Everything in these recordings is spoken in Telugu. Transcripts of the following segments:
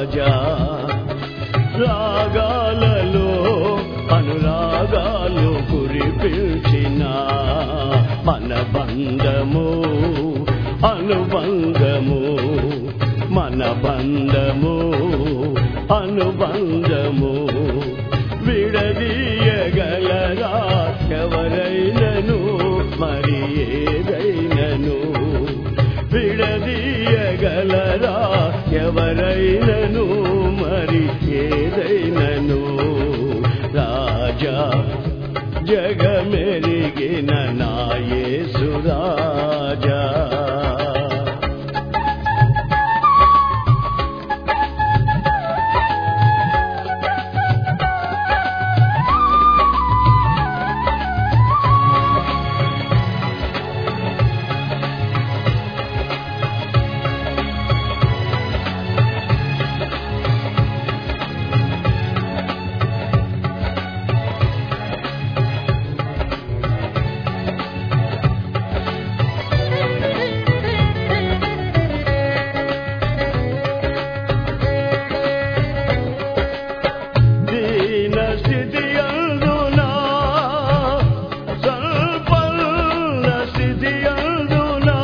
రాజా రాగాలలో అనురాగాలు కురిపించిన మన బంధము అనుబంధము మన బంధము అనుబంధము విడదీయగలరా ఎవరైనను మరి ఏదైనను విడదీయగలరా ఎవరైనను మరి ఏదైనను రాజా జగమెరిగిన నాయేసు రాజా దీన స్థితి అందునా సంపన్న స్థితి అందునా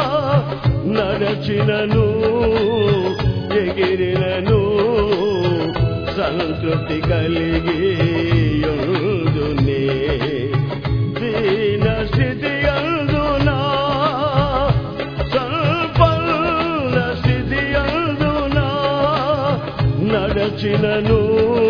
నడచినను ఎగిరినను సంతృప్తి కలిగి యుందునే దీన స్థితి అందునా సంపన్న స్థితి అందునా నడచినను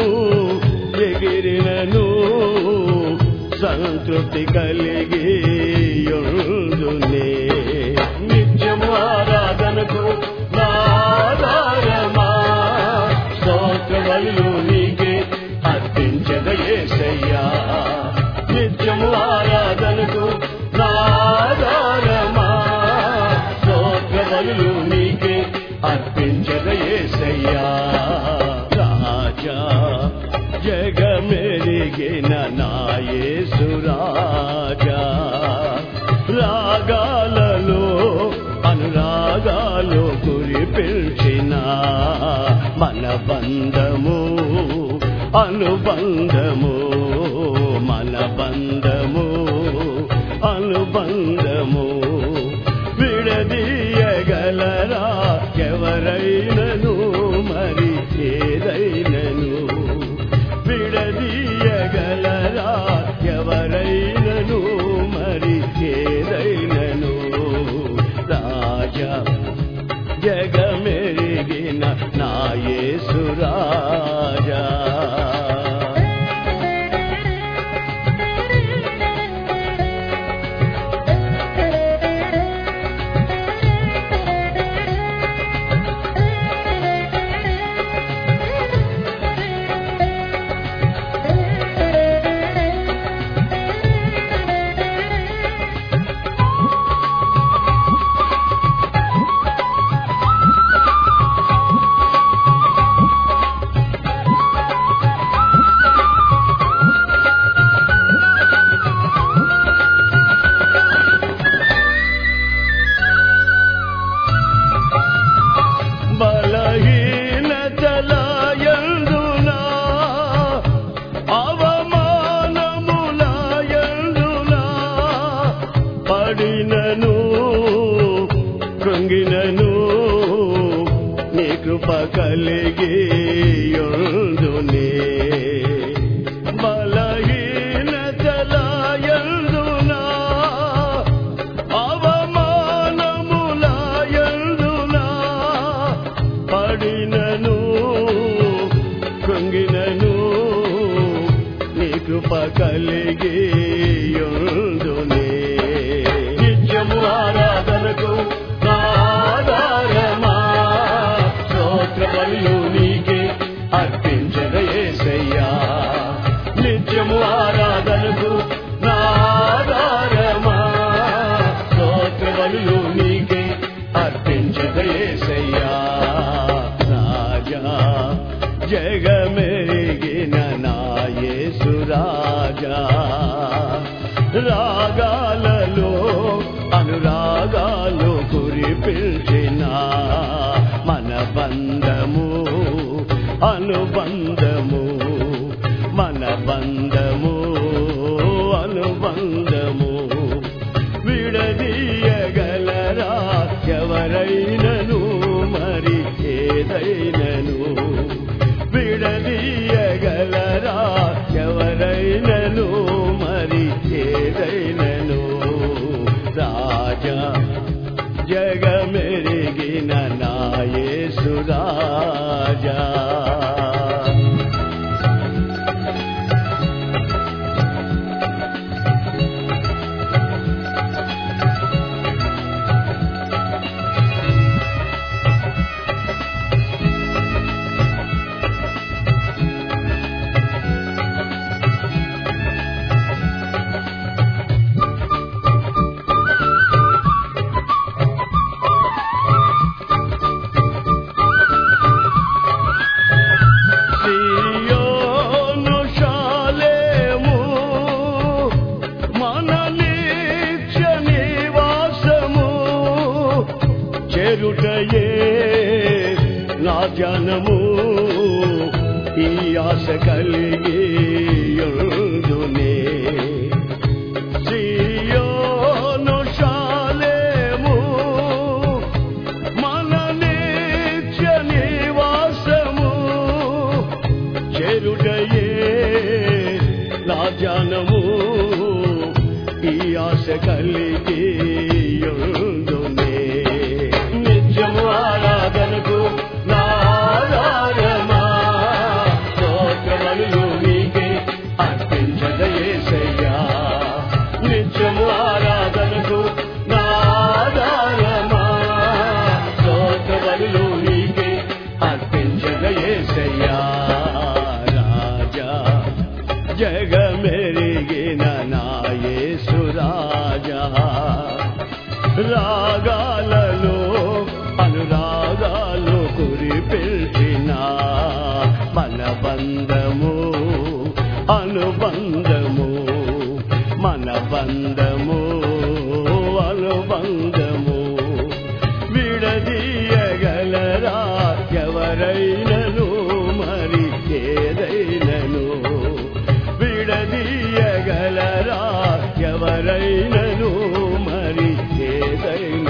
ఎగిరినను సంతృప్తి కలిగి యుందునే నిత్యము ఆరాధనకు నాదారమా స్తోత్రవల్లు నీకే అర్పించద యేసయ్యా నిత్యము ఆరాధనకు నాదారమా స్తోత్రవల్లు నీకే అర్పించద యేసయ్యా రాజా జగమెరిగిన నాయేసు రాజా రాగాలలో అనురాగాలు కురిపిల్చిన మన బంధము అనుబంధము మన బంధము అనుబంధము విడదీయగలరా ఎవరైనను మరి ఏదైనను విడదీయగలరా ఎవరైనను మరి ఏదైనను రాజా జగమెరిగిన నాయేసు రాజా బలహీనతలయందునా అవమానములయందునా పడినను కృంగినను నీ కృప కలిగి యుందునే బలహీనతలయందునా అవమానములయందునా పడినను కృంగినను నీ కృప కలిగి యుందునే నిత్యము ఆరాధనకు ఆధారమా స్తోత్రములు నీకే అర్పించద యేసయ్యా నిత్యము ఆరాధనకు ఆధారమా స్తోత్రములు నీకే అర్పించద యేసయ్యా రాజా జగమెరిగిన నాయేసు రాజా రాగాలలో అనురాగాలు కురిపిల్చిన మన బంధము బంధము అనుబంధము విడదీయగలరా ఎవరైనను మరి ఏదైనను విడదీయగలరా ఎవరైనను మరి ఏదైనను రాజా జగమెరిగిన నాయసు రాజా సియోను శాలేము మన నిత్య నివాసము చెరుటయే నా జనము ఈ ఆశ కలిగి యుందునే సియోను శాలేము మన నిత్య నివాసము చెరుటయే రాజానము ఈ ఆశ కలిగి యుందునే నిత్యము ఆరాధనకు నారాయణమా స్తోత్రములు నీకే అర్పించదయేసయ్యా నిత్యము ఆరాధనకు నారాయణమా స్తోత్రములు నీకే అర్పించదయేసయ్యా రాజా జగమెరిగిన నాయేసు రాజా రాగాలలో అనురాగాలు కురిపిల్చిన మన బంధము అనుబంధము మన బంధము అనుబంధము విడదీయగలరా ఎవరైనను మరి ఏదైనను విడదీయగలరా ఎవరైనను మరి ఏదైనను